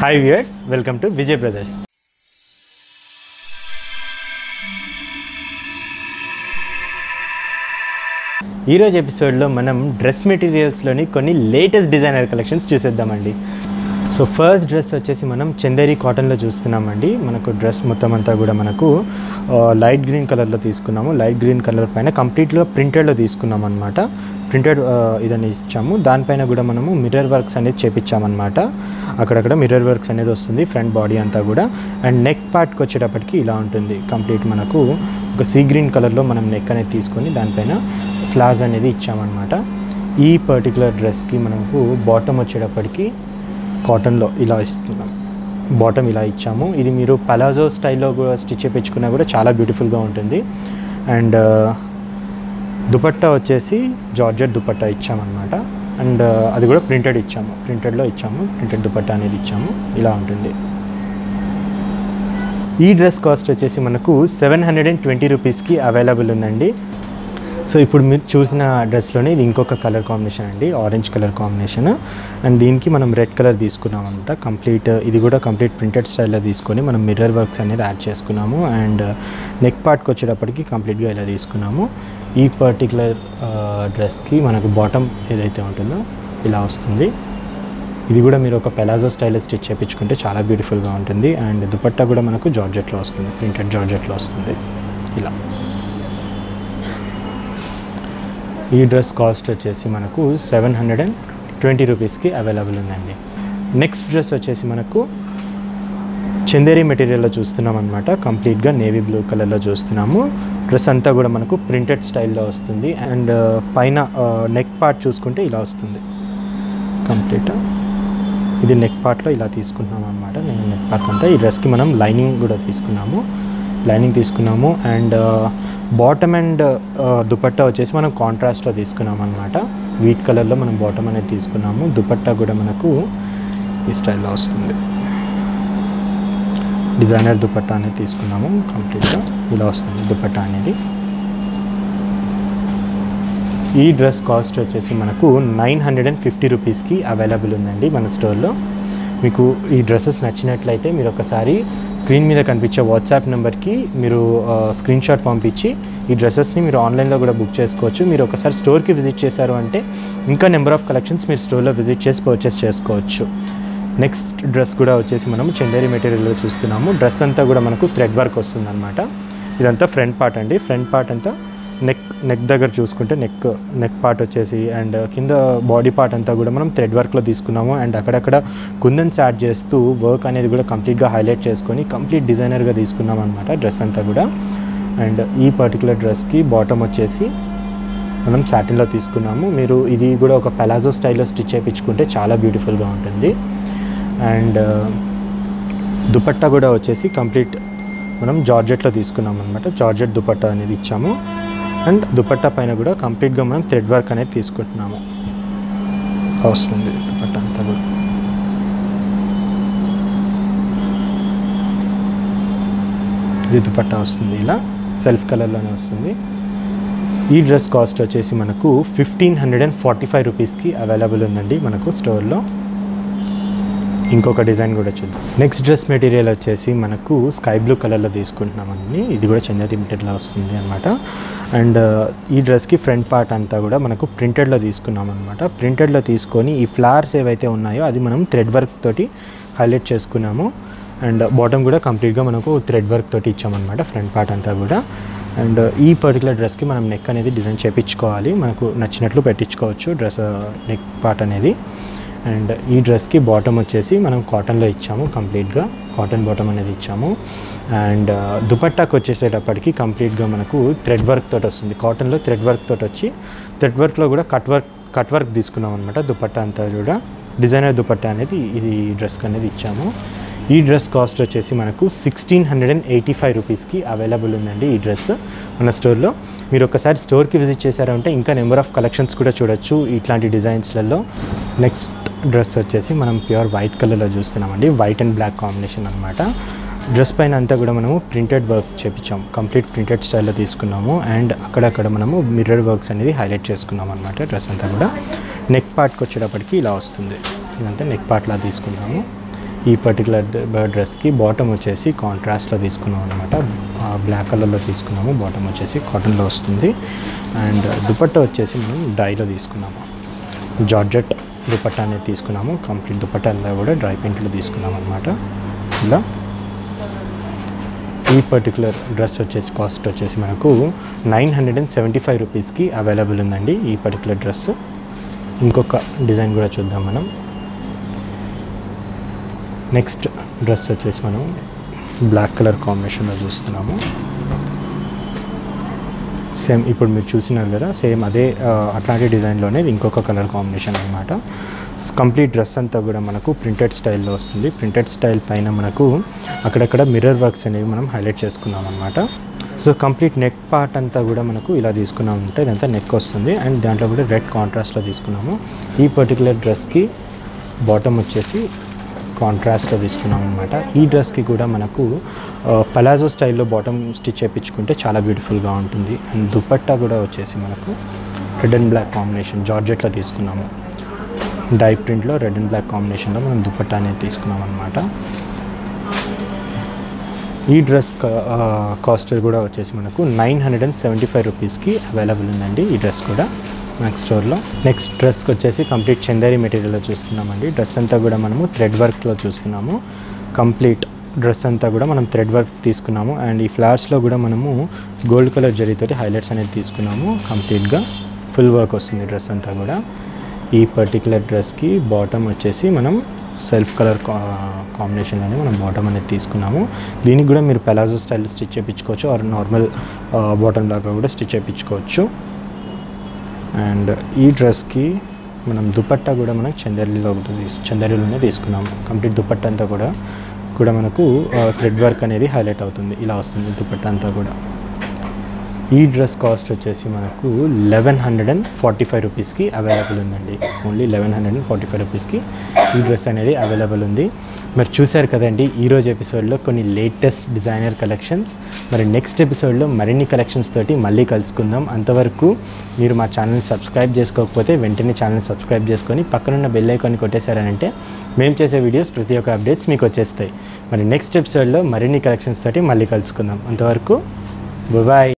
hi viewers welcome to Vijay brothers ఈరోజు ఎపిసోడ్లో మనం డ్రెస్ మెటీరియల్స్లోని కొన్ని లేటెస్ట్ డిజైనర్ కలెక్షన్స్ చూసేద్దామండి సో ఫస్ట్ డ్రెస్ వచ్చేసి మనం చందేరి కాటన్లో చూస్తున్నామండి మనకు డ్రెస్ మొత్తం అంతా కూడా మనకు లైట్ గ్రీన్ కలర్లో తీసుకున్నాము లైట్ గ్రీన్ కలర్ పైన కంప్లీట్గా ప్రింటెడ్లో తీసుకున్నాం అనమాట ప్రింటెడ్ ఇదని ఇచ్చాము దానిపైన కూడా మనము మిర్రర్ వర్క్స్ అనేది చేపించామన్నమాట అక్కడక్కడ మిర్రర్ వర్క్స్ అనేది వస్తుంది ఫ్రంట్ బాడీ అంతా కూడా అండ్ నెక్ పార్ట్కి వచ్చేటప్పటికి ఇలా ఉంటుంది కంప్లీట్ మనకు ఒక సీ గ్రీన్ కలర్లో మనం నెక్ అనేది తీసుకొని దానిపైన ఫ్లవర్స్ అనేది ఇచ్చామన్నమాట ఈ పర్టికులర్ డ్రెస్కి మనకు బాటమ్ వచ్చేటప్పటికి కాటన్లో ఇలా ఇస్తున్నాం బాటమ్ ఇలా ఇచ్చాము ఇది మీరు పలాజో స్టైల్లో కూడా స్టిచ్ చేయించుకున్నా కూడా చాలా బ్యూటిఫుల్గా ఉంటుంది అండ్ దుపట్టా వచ్చేసి జార్జెట్ దుపట్టా ఇచ్చామన్నమాట అండ్ అది కూడా ప్రింటెడ్ ఇచ్చాము ప్రింటెడ్లో ఇచ్చాము ప్రింటెడ్ దుపట్టా అనేది ఇచ్చాము ఇలా ఉంటుంది ఈ డ్రెస్ కాస్ట్ వచ్చేసి మనకు సెవెన్ హండ్రెడ్ అండ్ ట్వంటీ రూపీస్కి అవైలబుల్ ఉందండి సో ఇప్పుడు మీరు చూసిన డ్రెస్లోనే ఇది ఇంకొక కలర్ కాంబినేషన్ అండి ఆరెంజ్ కలర్ కాంబినేషన్ అండ్ దీనికి మనం రెడ్ కలర్ తీసుకున్నాం అనమాట కంప్లీట్ ఇది కూడా కంప్లీట్ ప్రింటెడ్ స్టైల్లో తీసుకొని మనం మిర్రర్ వర్క్స్ అనేది యాడ్ చేసుకున్నాము అండ్ నెక్ పార్ట్కి వచ్చేటప్పటికి కంప్లీట్గా ఇలా తీసుకున్నాము ఈ పర్టికులర్ డ్రెస్కి మనకు బాటమ్ ఏదైతే ఉంటుందో ఇలా వస్తుంది ఇది కూడా మీరు ఒక పెలాజో స్టైల్లో స్టిచ్ చేయించుకుంటే చాలా బ్యూటిఫుల్గా ఉంటుంది అండ్ దుపట్టా కూడా మనకు జార్జెట్లో వస్తుంది ప్రింటెడ్ జార్జెట్లో వస్తుంది ఇలా ఈ డ్రెస్ కాస్ట్ వచ్చేసి మనకు సెవెన్ హండ్రెడ్ అండ్ ట్వంటీ రూపీస్కి అవైలబుల్ ఉందండి నెక్స్ట్ డ్రెస్ వచ్చేసి మనకు చందేరి మెటీరియల్లో చూస్తున్నాం అనమాట కంప్లీట్గా నేవీ బ్లూ కలర్లో చూస్తున్నాము డ్రెస్ అంతా కూడా మనకు ప్రింటెడ్ స్టైల్లో వస్తుంది అండ్ పైన నెక్ పార్ట్ చూసుకుంటే ఇలా వస్తుంది కంప్లీట్ ఇది నెక్ పార్ట్లో ఇలా తీసుకుంటున్నాం అనమాట నేను నెక్ పార్ట్ అంతా ఈ డ్రెస్కి మనం లైనింగ్ కూడా తీసుకున్నాము లైనింగ్ తీసుకున్నాము అండ్ బాటమ్ అండ్ దుపట్టా వచ్చేసి మనం కాంట్రాస్ట్లో తీసుకున్నాం అనమాట వీట్ కలర్లో మనం బాటమ్ అనేది తీసుకున్నాము దుపట్టా కూడా మనకు ఈ స్టైల్లో వస్తుంది డిజైనర్ దుపట్టా అనేది తీసుకున్నాము కంప్లీట్గా ఇలా వస్తుంది దుపట్టా అనేది ఈ డ్రెస్ కాస్ట్ వచ్చేసి మనకు నైన్ హండ్రెడ్ అండ్ ఫిఫ్టీ రూపీస్కి అవైలబుల్ ఉందండి మన స్టోర్లో మీకు ఈ డ్రెస్సెస్ నచ్చినట్లయితే మీరు ఒకసారి స్క్రీన్ మీద కనిపించే వాట్సాప్ నెంబర్కి మీరు స్క్రీన్ షాట్ పంపించి ఈ డ్రెస్సెస్ని మీరు ఆన్లైన్లో కూడా బుక్ చేసుకోవచ్చు మీరు ఒకసారి స్టోర్కి విజిట్ చేశారు అంటే ఇంకా నెంబర్ ఆఫ్ కలెక్షన్స్ మీరు స్టోర్లో విజిట్ చేసి పర్చేస్ చేసుకోవచ్చు నెక్స్ట్ డ్రెస్ కూడా వచ్చేసి మనం చందేరి మెటీరియల్లో చూస్తున్నాము డ్రెస్ అంతా కూడా మనకు థ్రెడ్ వర్క్ వస్తుందన్నమాట ఇదంతా ఫ్రంట్ పార్ట్ అండి ఫ్రంట్ పార్ట్ అంతా నెక్ నెక్ దగ్గర చూసుకుంటే నెక్ నెక్ పార్ట్ వచ్చేసి అండ్ కింద బాడీ పార్ట్ అంతా కూడా మనం థ్రెడ్ వర్క్లో తీసుకున్నాము అండ్ అక్కడక్కడ కుందన్స్ యాడ్ చేస్తూ వర్క్ అనేది కూడా కంప్లీట్గా హైలైట్ చేసుకొని కంప్లీట్ డిజైనర్గా తీసుకున్నాం అనమాట డ్రెస్ అంతా కూడా అండ్ ఈ పర్టికులర్ డ్రెస్కి బాటమ్ వచ్చేసి మనం సాటిన్లో తీసుకున్నాము మీరు ఇది కూడా ఒక పెలాజో స్టైల్లో స్టిచ్ చేయించుకుంటే చాలా బ్యూటిఫుల్గా ఉంటుంది అండ్ దుపట్టా కూడా వచ్చేసి కంప్లీట్ మనం జార్జెట్లో తీసుకున్నాం అనమాట జార్జెట్ దుపట్టా అనేది ఇచ్చాము అండ్ దుపట్టా పైన కూడా కంప్లీట్గా మనం థ్రెడ్ వర్క్ అనేది తీసుకుంటున్నాము వస్తుంది దుపట్టా అంతా కూడా ఇది దుపట్టా వస్తుంది ఇలా సెల్ఫ్ కలర్లోనే వస్తుంది ఈ డ్రెస్ కాస్ట్ వచ్చేసి మనకు fifteen hundred and forty five రూపీస్కి అవైలబుల్ ఉందండి మనకు స్టోర్లో ఇంకొక డిజైన్ కూడా చూద్దాం నెక్స్ట్ డ్రెస్ మెటీరియల్ వచ్చేసి మనకు స్కై బ్లూ కలర్లో తీసుకుంటున్నామండి ఇది కూడా చందేరి మెటీరియల్ వస్తుంది అనమాట అండ్ ఈ డ్రెస్కి ఫ్రంట్ పార్ట్ అంతా కూడా మనకు ప్రింటెడ్లో తీసుకున్నాం అనమాట ప్రింటెడ్లో తీసుకొని ఈ ఫ్లవర్స్ ఏవైతే ఉన్నాయో అది మనం థ్రెడ్ వర్క్ తోటి హైలైట్ చేసుకున్నాము అండ్ బాటమ్ కూడా కంప్లీట్గా మనకు థ్రెడ్ వర్క్ తోటి ఇచ్చామన్నమాట ఫ్రంట్ పార్ట్ అంతా కూడా అండ్ ఈ పర్టికులర్ డ్రెస్కి మనం నెక్ అనేది డిజైన్ చేయించుకోవాలి మనకు నచ్చినట్లు పెట్టించుకోవచ్చు డ్రెస్ నెక్ పార్ట్ అనేది అండ్ ఈ డ్రెస్కి బాటమ్ వచ్చేసి మనం కాటన్లో ఇచ్చాము కంప్లీట్గా కాటన్ బాటమ్ అనేది ఇచ్చాము అండ్ దుపట్టాకి వచ్చేసేటప్పటికి కంప్లీట్గా మనకు థ్రెడ్ వర్క్ తోటి వస్తుంది కాటన్లో థ్రెడ్ వర్క్ తోటి వచ్చి థ్రెడ్ వర్క్లో కూడా కట్ వర్క్ కట్ వర్క్ తీసుకున్నాం అనమాట దుపట్టా అంతా కూడా డిజైనర్ దుపట్టా అనేది ఇది డ్రెస్కి అనేది ఇచ్చాము ఈ డ్రెస్ కాస్ట్ వచ్చేసి మనకు sixteen hundred and eighty five రూపీస్కి అవైలబుల్ ఉందండి ఈ డ్రెస్ మన స్టోర్లో మీరు ఒకసారి స్టోర్కి విజిట్ చేశారంటే ఇంకా నెంబర్ ఆఫ్ కలెక్షన్స్ కూడా చూడొచ్చు ఇట్లాంటి డిజైన్స్లలో నెక్స్ట్ డ్రెస్ వచ్చేసి మనం ప్యూర్ వైట్ కలర్లో చూస్తున్నామండి వైట్ అండ్ బ్లాక్ కాంబినేషన్ అనమాట డ్రెస్ పైన అంతా కూడా మనము ప్రింటెడ్ వర్క్ చేపించాం కంప్లీట్ ప్రింటెడ్ స్టైల్లో తీసుకున్నాము అండ్ అక్కడక్కడ మనము మిర్రర్ వర్క్స్ అనేది హైలైట్ చేసుకున్నాం అనమాట డ్రెస్ అంతా కూడా నెక్ పార్ట్కి వచ్చేటప్పటికి ఇలా వస్తుంది ఇదంతా నెక్ పార్ట్లా తీసుకున్నాము ఈ పర్టికులర్ డ్రెస్కి బాటమ్ వచ్చేసి కాంట్రాస్ట్లో తీసుకున్నాం అనమాట బ్లాక్ కలర్లో తీసుకున్నాము బాటమ్ వచ్చేసి కాటన్లో వస్తుంది అండ్ దుపట్టా వచ్చేసి మనం డైలో తీసుకున్నాము జార్జెట్ దుపట్టా అనేది తీసుకున్నాము కంప్లీట్ దుపట్టా అంతా కూడా డ్రై ప్రింట్లో తీసుకున్నాం అనమాట ఇలా ఈ పర్టికులర్ డ్రెస్ వచ్చేసి కాస్ట్ వచ్చేసి మనకు nine hundred and seventy five రూపీస్కి అవైలబుల్ ఉందండి ఈ పర్టికులర్ డ్రెస్ ఇంకొక డిజైన్ కూడా చూద్దాం మనం నెక్స్ట్ డ్రెస్ వచ్చేసి మనం బ్లాక్ కలర్ కాంబినేషన్లో చూస్తున్నాము సేమ్ ఇప్పుడు మీరు చూసినారు కదా సేమ్ అదే ఆ, అట్లాంటి డిజైన్లోనే ఇంకొక కలర్ కాంబినేషన్ అనమాట కంప్లీట్ డ్రెస్ అంతా కూడా మనకు ప్రింటెడ్ స్టైల్లో వస్తుంది ప్రింటెడ్ స్టైల్ పైన మనకు అక్కడక్కడ మిర్రర్ వర్క్స్ అనేవి మనం హైలైట్ చేసుకున్నాం అనమాట సో కంప్లీట్ నెక్ పార్ట్ అంతా కూడా మనకు ఇలా తీసుకున్నాం అంటే ఇదంతా నెక్ వస్తుంది అండ్ దాంట్లో కూడా రెడ్ కాంట్రాస్ట్లో తీసుకున్నాము ఈ పర్టికులర్ డ్రెస్కి బాటమ్ వచ్చేసి కాంట్రాస్ట్లో తీసుకున్నాం అనమాట ఈ డ్రెస్కి కూడా మనకు పలాజో స్టైల్లో బాటమ్ స్టిచ్ చేయించుకుంటే చాలా బ్యూటిఫుల్గా ఉంటుంది అండ్ దుపట్టా కూడా వచ్చేసి మనకు రెడ్ అండ్ బ్లాక్ కాంబినేషన్ జార్జెట్లో తీసుకున్నాము డై ప్రింట్లో రెడ్ అండ్ బ్లాక్ కాంబినేషన్లో మనం దుపట్టా అనేది తీసుకున్నాం అనమాట ఈ డ్రెస్ కాస్ట్ కూడా వచ్చేసి మనకు nine hundred and seventy five రూపీస్కి అవైలబుల్ ఉందండి ఈ డ్రెస్ కూడా నెక్స్ట్ స్టోర్లో నెక్స్ట్ డ్రెస్కి వచ్చేసి కంప్లీట్ చందేరి మెటీరియల్లో చూస్తున్నామండి డ్రెస్ అంతా కూడా మనము థ్రెడ్ వర్క్లో చూస్తున్నాము కంప్లీట్ డ్రెస్ అంతా కూడా మనం థ్రెడ్ వర్క్ తీసుకున్నాము అండ్ ఈ ఫ్లవర్స్లో కూడా మనము గోల్డ్ కలర్ జరీతోటి హైలైట్స్ అనేది తీసుకున్నాము కంప్లీట్గా ఫుల్ వర్క్ వస్తుంది డ్రెస్ అంతా కూడా ఈ పర్టికులర్ డ్రెస్కి బాటమ్ వచ్చేసి మనం సెల్ఫ్ కలర్ కాంబినేషన్లోనే మనం బాటమ్ అనేది తీసుకున్నాము దీనికి కూడా మీరు పెలాజో స్టైల్ స్టిచ్ చేయించుకోవచ్చు ఆర్ నార్మల్ బాటమ్ లాగా కూడా స్టిచ్ చేయించుకోవచ్చు అండ్ ఈ డ్రెస్కి మనం దుపట్టా కూడా మనం చందేరిలో తీసు చందేరిలోనే తీసుకున్నాము కంప్లీట్ దుపట్టా అంతా కూడా కూడా మనకు థ్రెడ్ వర్క్ అనేది హైలైట్ అవుతుంది ఇలా వస్తుంది దుపట్టా అంతా కూడా ఈ డ్రెస్ కాస్ట్ వచ్చేసి మనకు eleven hundred and forty five రూపీస్కి అవైలబుల్ ఉందండి only eleven hundred and forty five రూపీస్కి ఈ డ్రెస్ అనేది అవైలబుల్ ఉంది మరి చూశారు కదండి ఈరోజు ఎపిసోడ్లో కొన్ని లేటెస్ట్ డిజైనర్ కలెక్షన్స్ మరి నెక్స్ట్ ఎపిసోడ్లో మరిన్ని కలెక్షన్స్ తోటి మళ్ళీ కలుసుకుందాం అంతవరకు మీరు మా ఛానల్ని సబ్స్క్రైబ్ చేసుకోకపోతే వెంటనే ఛానల్ సబ్స్క్రైబ్ చేసుకొని పక్కనున్న బెల్ ఐకాన్ని కొట్టేశారనంటే మేము చేసే వీడియోస్ ప్రతి ఒక్క అప్డేట్స్ మీకు వచ్చేస్తాయి మరి నెక్స్ట్ ఎపిసోడ్లో మరిన్ని కలెక్షన్స్ తోటి మళ్ళీ కలుసుకుందాం అంతవరకు బాయ్